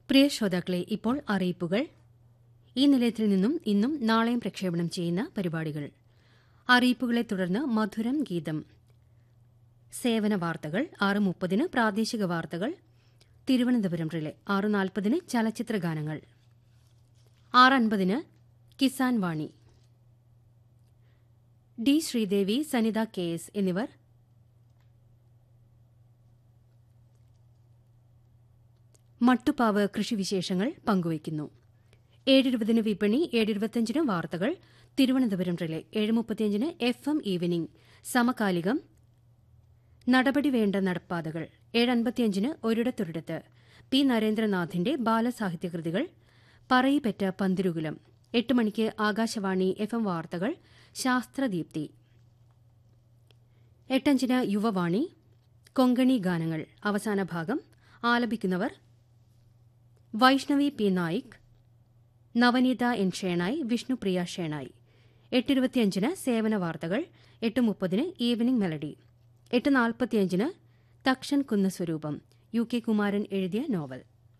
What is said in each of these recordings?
പ്രിയ ശ്രോതാക്കളെ ഇപ്പോൾ അറിയിപ്പുകൾ ഈ നിലയത്തിൽ നിന്നും ഇന്നും നാളെയും പ്രക്ഷേപണം ചെയ്യുന്ന പരിപാടികൾ അറിയിപ്പുകളെ തുടർന്ന് മധുരം ഗീതം സേവന വാർത്തകൾ ആറ് മുപ്പതിന് പ്രാദേശിക വാർത്തകൾ തിരുവനന്തപുരം റിലേ ആറ് നാൽപ്പതിന് ചലച്ചിത്ര ഗാനങ്ങൾ ആറ് അൻപതിന് Kisan Vani D Sreedevi Sanitha K S എന്നിവർ മട്ടുപ്പാവ് കൃഷിവിശേഷങ്ങൾ പങ്കുവയ്ക്കുന്നു ഏഴിരുപതിന് വിപണി ഏഴിരുപത്തിയഞ്ചിന് വാർത്തകൾ തിരുവനന്തപുരം റിലേ ഏഴ് മുപ്പത്തിയഞ്ചിന് എഫ് എം ഈവനിംഗ് സമകാലികം നടപടി വേണ്ട നടപ്പാതകൾ ഏഴ് അൻപത്തിയഞ്ചിന് ഒരിടത്തൊരിടത്ത് പി നരേന്ദ്രനാഥിന്റെ ബാലസാഹിത്യകൃതികൾ പറയിപ്പറ്റ പന്തിരുകുലം എട്ട് മണിക്ക് ആകാശവാണി എഫ് എം വാർത്തകൾ ശാസ്ത്രദീപ്തി എട്ടഞ്ചിന് യുവവാണി കൊങ്കണി ഗാനങ്ങൾ അവസാന ഭാഗം ആലപിക്കുന്നവർ വൈഷ്ണവി പി നായിക് നവനീത എൻ ഷേണായി വിഷ്ണുപ്രിയ ഷേണായി എട്ടിരുപത്തിയഞ്ചിന് സേവന വാർത്തകൾ എട്ട് മുപ്പതിന് ഈവനിംഗ് മെലഡി എട്ട് നാൽപ്പത്തിയഞ്ചിന് തക്ഷൻ കുന്ന സ്വരൂപം യു കെ കുമാരൻ എഴുതിയ novel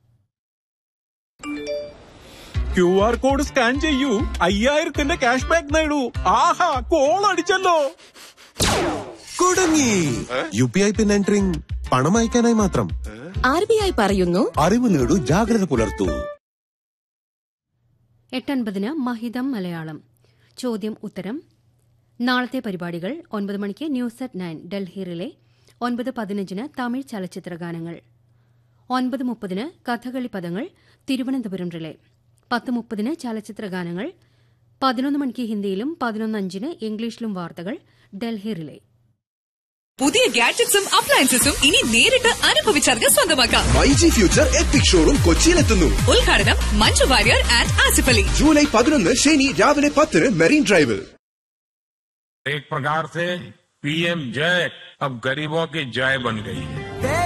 Q R code scan ചെയ്യൂ അയ്യായിരത്തിന്റെ ക്യാഷ് ബാക്ക് നേടൂ ആഹാ കോൾ അടിച്ചല്ലോ കുടുങ്ങി U P I pin entering പണം അയക്കാനായി മാത്രം ആർ ബി ഐ പറയുന്നു അറിവ് നേടൂ ജാഗ്രത പുലർത്തൂ എട്ടൻപതിന് മഹിതം മലയാളം ചോദ്യം ഉത്തരം നാളത്തെ പരിപാടികൾ ഒൻപത് മണിക്ക് news at nine Delhi relay ഒൻപത് പതിനഞ്ചിന് തമിഴ് ചലച്ചിത്ര ഗാനങ്ങൾ ഒൻപത് മുപ്പതിന് കഥകളി പദങ്ങൾ തിരുവനന്തപുരം റിലേ പത്ത് മുപ്പതിന് ചലച്ചിത്ര ഗാനങ്ങൾ പതിനൊന്ന് മണിക്ക് ഹിന്ദിയിലും പതിനൊന്ന് അഞ്ചിന് ഇംഗ്ലീഷിലും വാർത്തകൾ ഡൽഹി റിലേ പുതിയ ഗാഡ്ജറ്റ്സും അപ്ലയൻസസും ഇനി നേരിട്ട് അനുഭവിച്ചറിഞ്ഞ് സ്വന്തമാക്കാം my G future epic showroom കൊച്ചിയിലെത്തുന്നു ഉദ്ഘാടനം മഞ്ജു വാര്യർ ആൻഡ് ആസിഫ് അലി ജൂലൈ പതിനൊന്ന് ശനി രാവിലെ പത്തിന് മെറീൻ ഡ്രൈവിൽ एक प्रकार से पीएम जय अब गरीबों की जय बन गई है